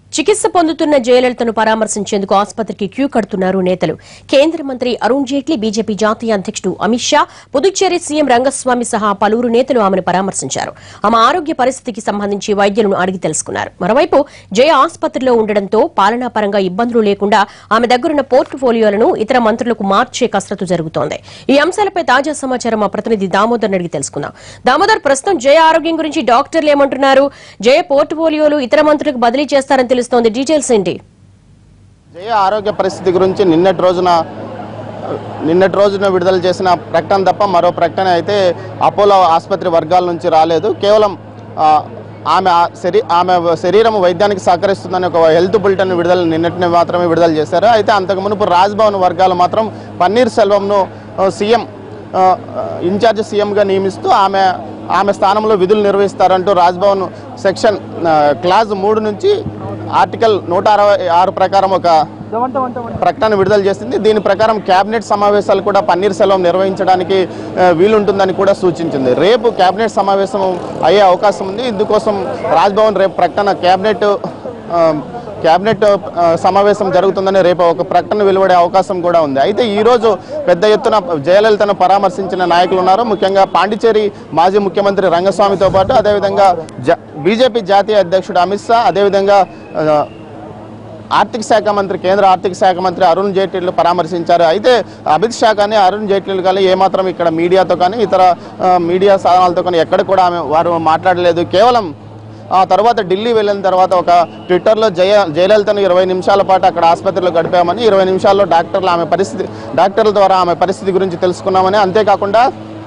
చికిత్స పొందుతున్న జయలలితను పరామర్శించేందుకు ఆసుపత్రికి క్యూ కడుతున్నారు నేతలు కేంద్ర మంత్రి అరుణ్ జైట్లీ బీజేపీ జాతీయ అధ్యక్షుడు అమిత్ షా పుదుచ్చేరి సీఎం రంగస్వామి సహా పలువురు నేతలు ఆమెను పరామర్శించారు ఆమె ఆరోగ్య పరిస్థితికి సంబంధించి వైద్యులను అడిగి తెలుసుకున్నారు మరోవైపు జయ ఆసుపత్రిలో ఉండడంతో పాలనాపరంగా ఇబ్బందులు లేకుండా ఆమె దగ్గరున్న పోర్టుఫోలియోలను ఇతర మంత్రులకు మార్చే కసరత్తు జరుగుతోంది ఈ అంశాలపై తాజా సమాచారం మా ప్రతినిధి దామోదర్ అడిగి తెలుసుకుందాం దామోదర్ ప్రస్తుతం జయ ఆరోగ్యం గురించి డాక్టర్లు ఏమంటున్నారు జయ పోర్టుఫోలియోలు ఇతర మంత్రులకు బదిలీ చేస్తారని తెలుస్తోంది డీటెయిల్స్ ఏంటి జయ ఆరోగ్య పరిస్థితి గురించి నిన్నటి రోజున నిన్నటి రోజున విడుదల చేసిన ప్రకటన తప్ప మరో ప్రకటన అయితే అపోలో ఆసుపత్రి వర్గాల నుంచి రాలేదు కేవలం ఆ, ఆమె ఆ శరీ ఆమె శరీరం వైద్యానికి సహకరిస్తుందని ఒక హెల్త్ బులెటిన్ విడుదల నిన్నటిని మాత్రమే విడుదల చేశారు అయితే అంతకు మునుపు రాజ్భవన్ వర్గాలు మాత్రం పన్నీర్ సెల్వంను ఆ, సీఎం ఆ, ఇన్ఛార్జ్ సీఎంగా నియమిస్తూ ఆమె ఆమె స్థానంలో విధులు నిర్వహిస్తారంటూ రాజ్భవన్ సెక్షన్ ఆ, క్లాజ్ మూడు నుంచి ఆర్టికల్ నూట అరవై ఆరు ప్రకారం ఒక ప్రకటన విడుదల చేసింది దీని ప్రకారం కేబినెట్ సమావేశాలు కూడా పన్నీర్ సెల్వం నిర్వహించడానికి ఆ, వీలుంటుందని కూడా సూచించింది రేపు కేబినెట్ సమావేశం అయ్యే అవకాశం ఉంది ఇందుకోసం రాజ్భవన్ రేపు ప్రకటన కేబినెట్ ఆ, కేబినెట్ ఆ, సమావేశం జరుగుతుందని రేపు ఒక ప్రకటన వెలువడే అవకాశం కూడా ఉంది అయితే ఈ రోజు పెద్ద ఎత్తున జయలలితను పరామర్శించిన నాయకులు ఉన్నారు ముఖ్యంగా పాండిచేరి మాజీ ముఖ్యమంత్రి రంగస్వామితో పాటు అదేవిధంగా జ బీజేపీ జాతీయ అధ్యక్షుడు అమిత్ షా అదేవిధంగా ఆ, ఆర్థిక శాఖ మంత్రి కేంద్ర ఆర్థిక శాఖ మంత్రి అరుణ్ జైట్లీలు పరామర్శించారు అయితే అమిత్ షా కానీ అరుణ్ జైట్లీలు కానీ ఏమాత్రం ఇక్కడ మీడియాతో కానీ ఇతర ఆ, మీడియా సాధనాలతో కానీ ఎక్కడ కూడా ఆమె వారు మాట్లాడలేదు కేవలం ఆ తర్వాత ఢిల్లీ వెళ్ళిన తర్వాత ఒక ట్విట్టర్లో జయ జయలలితను ఇరవై నిమిషాల పాటు అక్కడ ఆసుపత్రిలో గడిపామని ఇరవై నిమిషాల్లో డాక్టర్లు ఆమె పరిస్థితి డాక్టర్ల ద్వారా ఆమె పరిస్థితి గురించి తెలుసుకున్నామని అంతేకాకుండా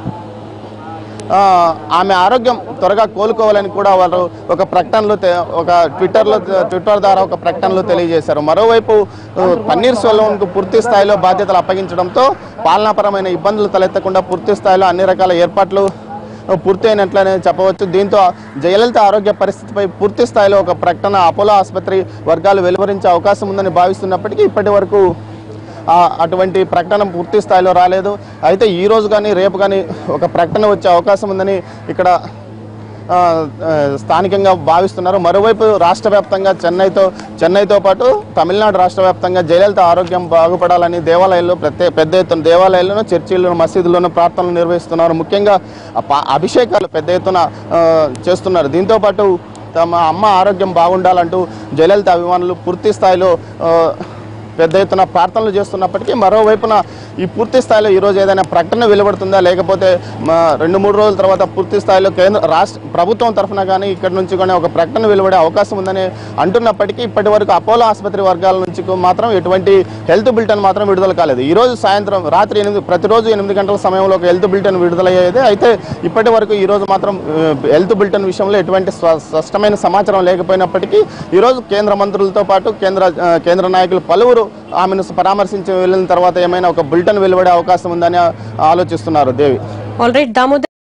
ఆ, ఆమె ఆరోగ్యం త్వరగా కోలుకోవాలని కూడా వారు ఒక ప్రకటనలో తె- ఒక ట్విట్టర్లో ట్విట్టర్ ద్వారా ఒక ప్రకటనలో తెలియజేశారు మరోవైపు ఆ, పన్నీర్ సెల్వంకు పూర్తి స్థాయిలో బాధ్యతలు అప్పగించడంతో పాలనాపరమైన ఇబ్బందులు తలెత్తకుండా పూర్తి స్థాయిలో అన్ని రకాల ఏర్పాట్లు ఆ, పూర్తి అయినట్లనే చెప్పవచ్చు దీంతో జయలలిత ఆరోగ్య పరిస్థితిపై పూర్తి స్థాయిలో ఒక ప్రకటన అపోలో ఆసుపత్రి వర్గాలు వెలువరించే అవకాశం ఉందని భావిస్తున్నప్పటికీ ఇప్పటి వరకు ఆ, అటువంటి ప్రకటన పూర్తి స్థాయిలో రాలేదు అయితే ఈ రోజు కానీ రేపు కానీ ఒక ప్రకటన వచ్చే అవకాశం ఉందని ఇక్కడ ఆ, ఆ, స్థానికంగా భావిస్తున్నారు మరోవైపు రాష్ట్ర వ్యాప్తంగా చెన్నైతో చెన్నైతో పాటు తమిళనాడు రాష్ట్ర వ్యాప్తంగా జయలలిత ఆరోగ్యం బాగుపడాలని దేవాలయాల్లో ప్రత్యేక పెద్ద ఎత్తున దేవాలయాల్లోనూ చర్చిల్లోనూ మసీదుల్లోనూ ప్రార్థనలు నిర్వహిస్తున్నారు ముఖ్యంగా ఆ పా- అభిషేకాలు పెద్ద ఎత్తున ఆ, చేస్తున్నారు దీంతోపాటు తమ అమ్మ ఆరోగ్యం బాగుండాలంటూ జయలలిత అభిమానులు పూర్తి స్థాయిలో ఆ, పెద్ద ఎత్తున ప్రార్థనలు చేస్తున్నప్పటికీ మరోవైపున ఈ పూర్తి స్థాయిలో ఈరోజు ఏదైనా ప్రకటన వెలువడుతుందా లేకపోతే మా రెండు మూడు రోజుల తర్వాత పూర్తి స్థాయిలో కేంద్ర రాష్ట్ర ప్రభుత్వం తరఫున కానీ ఇక్కడ నుంచి కానీ ఒక ప్రకటన వెలువడే అవకాశం ఉందని అంటున్నప్పటికీ ఇప్పటి వరకు అపోలో ఆసుపత్రి వర్గాల నుంచి మాత్రం ఎటువంటి హెల్త్ బులెటిన్ మాత్రం విడుదల కాలేదు ఈ రోజు సాయంత్రం రాత్రి ఎనిమిది ప్రతిరోజు ఎనిమిది గంటల సమయంలో ఒక హెల్త్ బులెటిన్ విడుదలయ్యేది అయితే ఇప్పటి వరకు ఈ రోజు మాత్రం ఆ, హెల్త్ బులెటిన్ విషయంలో ఎటువంటి స్వ- స్పష్టమైన సమాచారం లేకపోయినప్పటికీ ఈరోజు కేంద్ర మంత్రులతో పాటు కేంద్ర ఆ, కేంద్ర నాయకులు పలువురు ఆమెను పరామర్శించి వెళ్ళిన తర్వాత ఏమైనా ఒక బులెటిన్ వెలువడే అవకాశం ఉందని ఆలోచిస్తున్నారు దేవి ఆల్ రైట్ దామోదర్